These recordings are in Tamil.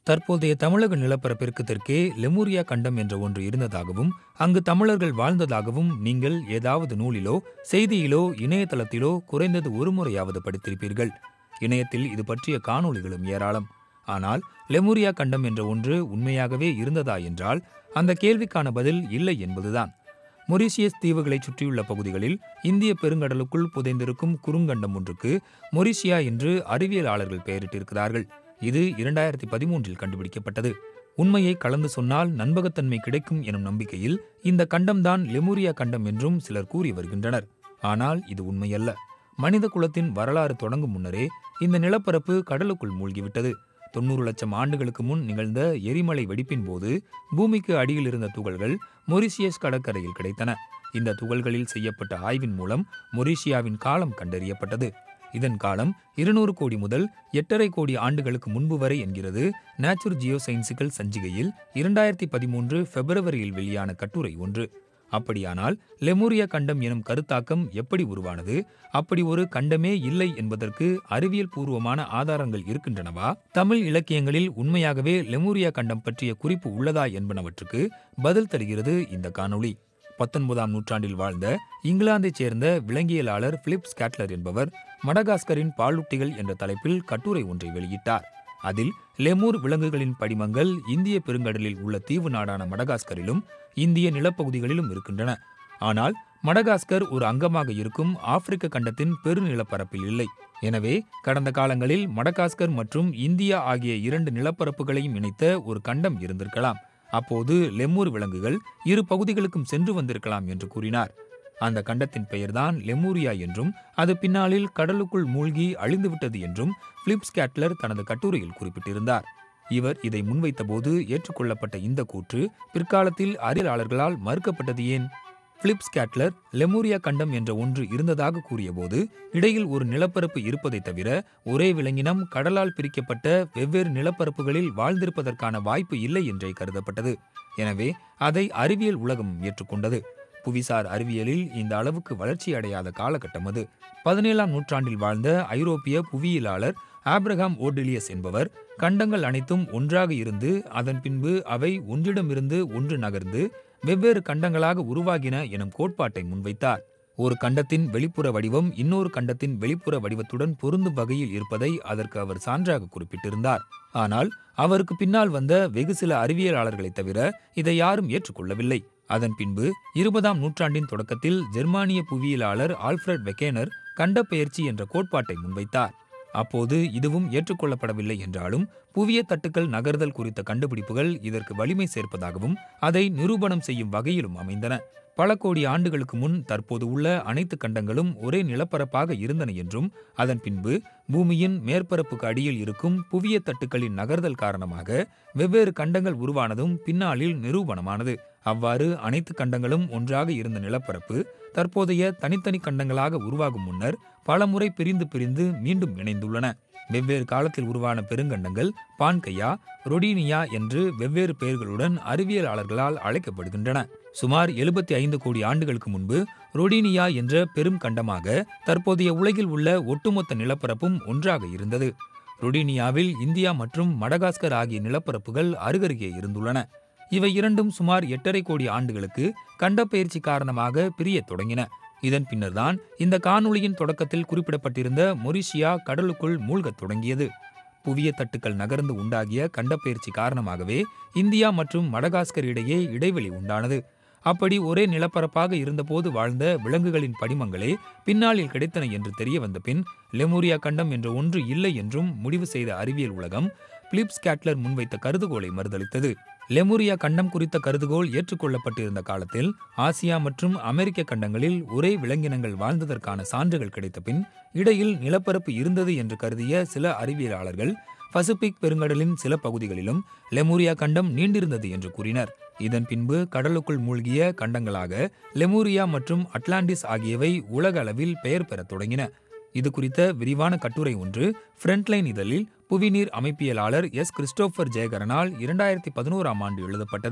தற்போதைய தமிழக நிலப்பரப்பிற்கு தெற்கே லெமூரியா கண்டம் என்ற ஒன்று இருந்ததாகவும் அங்கு தமிழர்கள் வாழ்ந்ததாகவும் நீங்கள் ஏதாவது நூலிலோ செய்தியிலோ இணையதளத்திலோ குறைந்தது ஒருமுறையாவது படித்திருப்பீர்கள் இணையத்தில் இது பற்றிய காணொளிகளும் ஏராளம் ஆனால் லெமூரியா கண்டம் என்ற ஒன்று உண்மையாகவே இருந்ததா என்றால் அந்த கேள்விக்கான பதில் இல்லை என்பதுதான் மொரிஷியஸ் தீவுகளைச் சுற்றியுள்ள பகுதிகளில் இந்திய பெருங்கடலுக்குள் புதைந்திருக்கும் குறுங்கண்டம் ஒன்றுக்கு மொரிஷியா என்று அறிவியலாளர்கள் பெயரிட்டிருக்கிறார்கள் இது இரண்டாயிரத்தி பதிமூன்றில் கண்டுபிடிக்கப்பட்டது உண்மையை கலந்து சொன்னால் நண்பகத்தன்மை கிடைக்கும் எனும் நம்பிக்கையில் இந்த கண்டம்தான் லெமூரியா கண்டம் என்றும் சிலர் கூறி வருகின்றனர் ஆனால் இது உண்மையல்ல மனித குலத்தின் வரலாறு தொடங்கும் முன்னரே இந்த நிலப்பரப்பு கடலுக்குள் மூழ்கிவிட்டது தொண்ணூறு லட்சம் ஆண்டுகளுக்கு முன் நிகழ்ந்த எரிமலை வெடிப்பின் போது பூமிக்கு அடியில் இருந்த துகள்கள் மொரிஷியஸ் கடற்கரையில் கிடைத்தன இந்த துகள்களில் செய்யப்பட்ட ஆய்வின் மூலம் மொரிஷியாவின் காலம் கண்டறியப்பட்டது இதன் காலம் இருநூறு கோடி முதல் எட்டரை கோடி ஆண்டுகளுக்கு முன்பு வரை என்கிறது நேச்சுர் ஜியோ சயின்சிக்கல் சஞ்சிகையில் இரண்டாயிரத்தி பதிமூன்று பிப்ரவரியில் வெளியான கட்டுரை ஒன்று அப்படியானால் லெமூரியா கண்டம் எனும் கருத்தாக்கம் எப்படி உருவானது அப்படி ஒரு கண்டமே இல்லை என்பதற்கு அறிவியல் பூர்வமான ஆதாரங்கள் இருக்கின்றனவா தமிழ் இலக்கியங்களில் உண்மையாகவே லெமூரியா கண்டம் பற்றிய குறிப்பு உள்ளதா என்பனவற்றுக்கு பதில் தருகிறது இந்த காணொளி பத்தொன்பதாம் நூற்றாண்டில் வாழ்ந்த இங்கிலாந்தைச் சேர்ந்த விலங்கியலாளர் பிலிப் ஸ்கேட்லர் என்பவர் மடகாஸ்கரின் பாலூட்டிகள் என்ற தலைப்பில் கட்டுரை ஒன்றை வெளியிட்டார் அதில் லெமூர் விலங்குகளின் படிமங்கள் இந்திய பெருங்கடலில் உள்ள தீவு நாடான மடகாஸ்கரிலும் இந்திய நிலப்பகுதிகளிலும் இருக்கின்றன ஆனால் மடகாஸ்கர் ஒரு அங்கமாக இருக்கும் ஆப்பிரிக்க கண்டத்தின் பெருநிலப்பரப்பில் இல்லை எனவே கடந்த காலங்களில் மடகாஸ்கர் மற்றும் இந்தியா ஆகிய இரண்டு நிலப்பரப்புகளையும் இணைத்த ஒரு கண்டம் இருந்திருக்கலாம் அப்போது லெமூர் விலங்குகள் இரு பகுதிகளுக்கும் சென்று வந்திருக்கலாம் என்று கூறினார் அந்த கண்டத்தின் பெயர்தான் லெமூரியா என்றும் அது பின்னாளில் கடலுக்குள் மூழ்கி அழிந்துவிட்டது என்றும் பிலிப் ஸ்கேட்லர் தனது கட்டுரையில் குறிப்பிட்டிருந்தார் இவர் இதை முன்வைத்தபோது ஏற்றுக்கொள்ளப்பட்ட இந்த கூற்று பிற்காலத்தில் அறிவியலாளர்களால் மறுக்கப்பட்டது ஏன் பிலிப் ஸ்கேட்லர் லெமூரியா கண்டம் என்ற ஒன்று இருந்ததாக கூறியபோது இடையில் ஒரு நிலப்பரப்பு இருப்பதை தவிர ஒரே விலங்கினம் கடலால் பிரிக்கப்பட்ட வெவ்வேறு நிலப்பரப்புகளில் வாழ்ந்திருப்பதற்கான வாய்ப்பு இல்லை என்றே கருதப்பட்டது எனவே அதை அறிவியல் உலகம் ஏற்றுக்கொண்டது புவிசார் அறிவியலில் இந்த அளவுக்கு வளர்ச்சி அடையாத காலகட்டம் அது பதினேழாம் நூற்றாண்டில் வாழ்ந்த ஐரோப்பிய புவியியலாளர் ஆப்ரஹாம் ஓர்டிலியஸ் என்பவர் கண்டங்கள் அனைத்தும் ஒன்றாக இருந்து அதன் பின்பு அவை ஒன்றிடமிருந்து ஒன்று நகர்ந்து வெவ்வேறு கண்டங்களாக உருவாகின எனும் கோட்பாட்டை முன்வைத்தார் ஒரு கண்டத்தின் வெளிப்புற வடிவம் இன்னொரு கண்டத்தின் வெளிப்புற வடிவத்துடன் பொருந்தும் வகையில் இருப்பதை அதற்கு அவர் சான்றாக குறிப்பிட்டிருந்தார் ஆனால் அவருக்கு பின்னால் வந்த வெகு சில அறிவியலாளர்களைத் தவிர இதை யாரும் ஏற்றுக்கொள்ளவில்லை அதன் பின்பு இருபதாம் நூற்றாண்டின் தொடக்கத்தில் ஜெர்மானிய புவியியலாளர் ஆல்ஃபிரட் வெக்கேனர் கண்டப்பெயர்ச்சி என்ற கோட்பாட்டை முன்வைத்தார் அப்போது இதுவும் ஏற்றுக்கொள்ளப்படவில்லை என்றாலும் புவிய தட்டுக்கள் நகர்தல் குறித்த கண்டுபிடிப்புகள் இதற்கு வலிமை சேர்ப்பதாகவும் அதை நிரூபணம் செய்யும் வகையிலும் அமைந்தன பல கோடி ஆண்டுகளுக்கு முன் தற்போது உள்ள அனைத்து கண்டங்களும் ஒரே நிலப்பரப்பாக இருந்தன என்றும் அதன் பின்பு பூமியின் மேற்பரப்புக்கு அடியில் இருக்கும் புவிய தட்டுக்களின் நகர்தல் காரணமாக வெவ்வேறு கண்டங்கள் உருவானதும் பின்னாளில் நிரூபணமானது அவ்வாறு அனைத்து கண்டங்களும் ஒன்றாக இருந்த நிலப்பரப்பு தற்போதைய தனித்தனி கண்டங்களாக உருவாகும் முன்னர் பலமுறை பிரிந்து பிரிந்து மீண்டும் இணைந்துள்ளன வெவ்வேறு காலத்தில் உருவான பெருங்கண்டங்கள் பான்கையா ரொடீனியா என்று வெவ்வேறு பெயர்களுடன் அறிவியலாளர்களால் அழைக்கப்படுகின்றன சுமார் எழுபத்தி ஐந்து கோடி ஆண்டுகளுக்கு முன்பு ரொடீனியா என்ற பெரும் கண்டமாக தற்போதைய உலகில் உள்ள ஒட்டுமொத்த நிலப்பரப்பும் ஒன்றாக இருந்தது ரொடீனியாவில் இந்தியா மற்றும் மடகாஸ்கர் ஆகிய நிலப்பரப்புகள் அருகருகே இருந்துள்ளன இவை இரண்டும் சுமார் எட்டரை கோடி ஆண்டுகளுக்கு கண்டப்பெயர்ச்சி காரணமாக பிரியத் தொடங்கின இதன் பின்னர்தான் இந்த காணொளியின் தொடக்கத்தில் குறிப்பிடப்பட்டிருந்த மொரிஷியா கடலுக்குள் மூழ்கத் தொடங்கியது புவிய தட்டுக்கள் நகர்ந்து உண்டாகிய கண்டப்பெயர்ச்சி காரணமாகவே இந்தியா மற்றும் மடகாஸ்கர் இடையே இடைவெளி உண்டானது அப்படி ஒரே நிலப்பரப்பாக இருந்தபோது வாழ்ந்த விலங்குகளின் படிமங்களே பின்னாளில் கிடைத்தன என்று தெரிய வந்த பின் லெமூரியா கண்டம் என்ற ஒன்று இல்லை என்றும் முடிவு செய்த அறிவியல் உலகம் பிலிப் ஸ்கேட்லர் முன்வைத்த கருதுகோளை மறுதளித்தது லெமூரியா கண்டம் குறித்த கருதுகோள் ஏற்றுக்கொள்ளப்பட்டிருந்த காலத்தில் ஆசியா மற்றும் அமெரிக்க கண்டங்களில் ஒரே விலங்கினங்கள் வாழ்ந்ததற்கான சான்றுகள் கிடைத்த பின் இடையில் நிலப்பரப்பு இருந்தது என்று கருதிய சில அறிவியலாளர்கள் பசிபிக் பெருங்கடலின் சில பகுதிகளிலும் லெமூரியா கண்டம் நீண்டிருந்தது என்று கூறினர் இதன் பின்பு கடலுக்குள் மூழ்கிய கண்டங்களாக லெமூரியா மற்றும் அட்லாண்டிஸ் ஆகியவை உலக அளவில் பெயர் பெறத் தொடங்கின இது குறித்த விரிவான கட்டுரை ஒன்று ஃப்ரண்ட்லைன் இதழில் புவிநீர் அமைப்பியலாளர் எஸ் கிறிஸ்டோபர் ஜெயகரனால் இரண்டாயிரத்தி பதினோராம் ஆண்டு எழுதப்பட்டது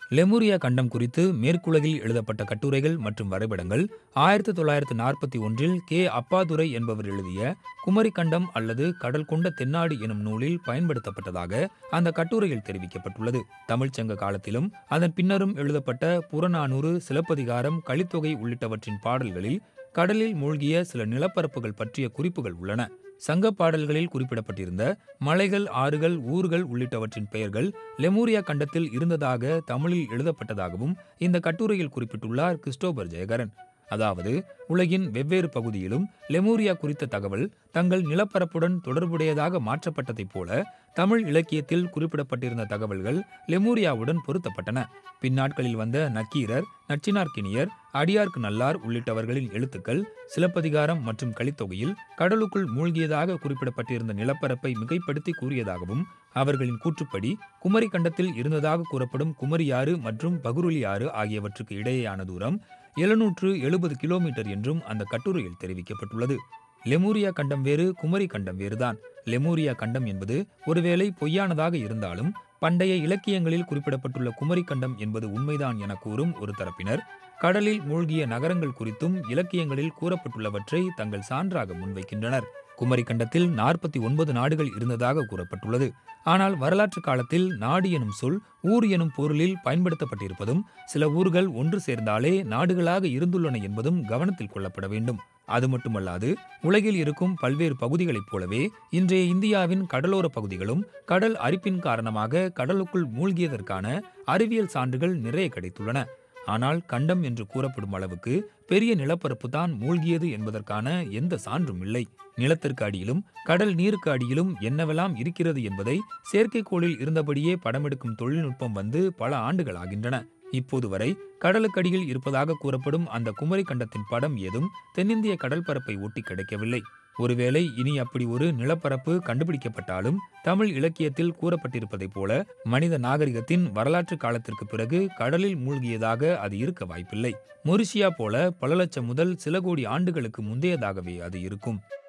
லெமூரியா கண்டம் குறித்து மேற்குலகில் எழுதப்பட்ட கட்டுரைகள் மற்றும் வரைபடங்கள் ஆயிரத்தி தொள்ளாயிரத்து நாற்பத்தி ஒன்றில் கே அப்பாதுரை என்பவர் எழுதிய குமரி கண்டம் அல்லது கடல் கொண்ட தென்னாடு எனும் நூலில் பயன்படுத்தப்பட்டதாக அந்த கட்டுரையில் தெரிவிக்கப்பட்டுள்ளது தமிழ்ச்சங்க காலத்திலும் அதன் பின்னரும் எழுதப்பட்ட புறநானூறு சிலப்பதிகாரம் கலித்தொகை உள்ளிட்டவற்றின் பாடல்களில் கடலில் மூழ்கிய சில நிலப்பரப்புகள் பற்றிய குறிப்புகள் உள்ளன சங்க பாடல்களில் குறிப்பிடப்பட்டிருந்த மலைகள் ஆறுகள் ஊர்கள் உள்ளிட்டவற்றின் பெயர்கள் லெமூரியா கண்டத்தில் இருந்ததாக தமிழில் எழுதப்பட்டதாகவும் இந்த கட்டுரையில் குறிப்பிட்டுள்ளார் கிறிஸ்டோபர் ஜெயகரன் அதாவது உலகின் வெவ்வேறு பகுதியிலும் லெமூரியா குறித்த தகவல் தங்கள் நிலப்பரப்புடன் தொடர்புடையதாக மாற்றப்பட்டதைப் போல தமிழ் இலக்கியத்தில் குறிப்பிடப்பட்டிருந்த தகவல்கள் லெமூரியாவுடன் பொருத்தப்பட்டன பின்னாட்களில் வந்த நக்கீரர் நச்சினார்க்கினியர் அடியார்க்கு நல்லார் உள்ளிட்டவர்களின் எழுத்துக்கள் சிலப்பதிகாரம் மற்றும் கலித்தொகையில் கடலுக்குள் மூழ்கியதாக குறிப்பிடப்பட்டிருந்த நிலப்பரப்பை மிகைப்படுத்தி கூறியதாகவும் அவர்களின் கூற்றுப்படி குமரி கண்டத்தில் இருந்ததாக கூறப்படும் குமரியாறு மற்றும் பகுருளி ஆறு ஆகியவற்றுக்கு இடையேயான தூரம் எழுநூற்று எழுபது கிலோமீட்டர் என்றும் அந்த கட்டுரையில் தெரிவிக்கப்பட்டுள்ளது லெமூரியா கண்டம் வேறு குமரி கண்டம் வேறுதான் லெமூரியா கண்டம் என்பது ஒருவேளை பொய்யானதாக இருந்தாலும் பண்டைய இலக்கியங்களில் குறிப்பிடப்பட்டுள்ள குமரி கண்டம் என்பது உண்மைதான் என கூறும் ஒரு தரப்பினர் கடலில் மூழ்கிய நகரங்கள் குறித்தும் இலக்கியங்களில் கூறப்பட்டுள்ளவற்றை தங்கள் சான்றாக முன்வைக்கின்றனர் குமரி கண்டத்தில் நாற்பத்தி ஒன்பது நாடுகள் இருந்ததாக கூறப்பட்டுள்ளது ஆனால் வரலாற்று காலத்தில் நாடு எனும் சொல் ஊர் எனும் பொருளில் பயன்படுத்தப்பட்டிருப்பதும் சில ஊர்கள் ஒன்று சேர்ந்தாலே நாடுகளாக இருந்துள்ளன என்பதும் கவனத்தில் கொள்ளப்பட வேண்டும் அது மட்டுமல்லாது உலகில் இருக்கும் பல்வேறு பகுதிகளைப் போலவே இன்றைய இந்தியாவின் கடலோர பகுதிகளும் கடல் அரிப்பின் காரணமாக கடலுக்குள் மூழ்கியதற்கான அறிவியல் சான்றுகள் நிறைய கிடைத்துள்ளன ஆனால் கண்டம் என்று கூறப்படும் அளவுக்கு பெரிய நிலப்பரப்பு தான் மூழ்கியது என்பதற்கான எந்த சான்றும் இல்லை நிலத்திற்கு அடியிலும் கடல் நீருக்கு அடியிலும் என்னவெல்லாம் இருக்கிறது என்பதை செயற்கைக்கோளில் இருந்தபடியே படமெடுக்கும் தொழில்நுட்பம் வந்து பல ஆண்டுகள் ஆகின்றன இப்போது வரை கடலுக்கடியில் இருப்பதாக கூறப்படும் அந்த குமரி கண்டத்தின் படம் ஏதும் தென்னிந்திய கடல் பரப்பை ஒட்டி கிடைக்கவில்லை ஒருவேளை இனி அப்படி ஒரு நிலப்பரப்பு கண்டுபிடிக்கப்பட்டாலும் தமிழ் இலக்கியத்தில் கூறப்பட்டிருப்பதைப் போல மனித நாகரிகத்தின் வரலாற்று காலத்திற்கு பிறகு கடலில் மூழ்கியதாக அது இருக்க வாய்ப்பில்லை மொரிஷியா போல பல லட்சம் முதல் சில கோடி ஆண்டுகளுக்கு முந்தையதாகவே அது இருக்கும்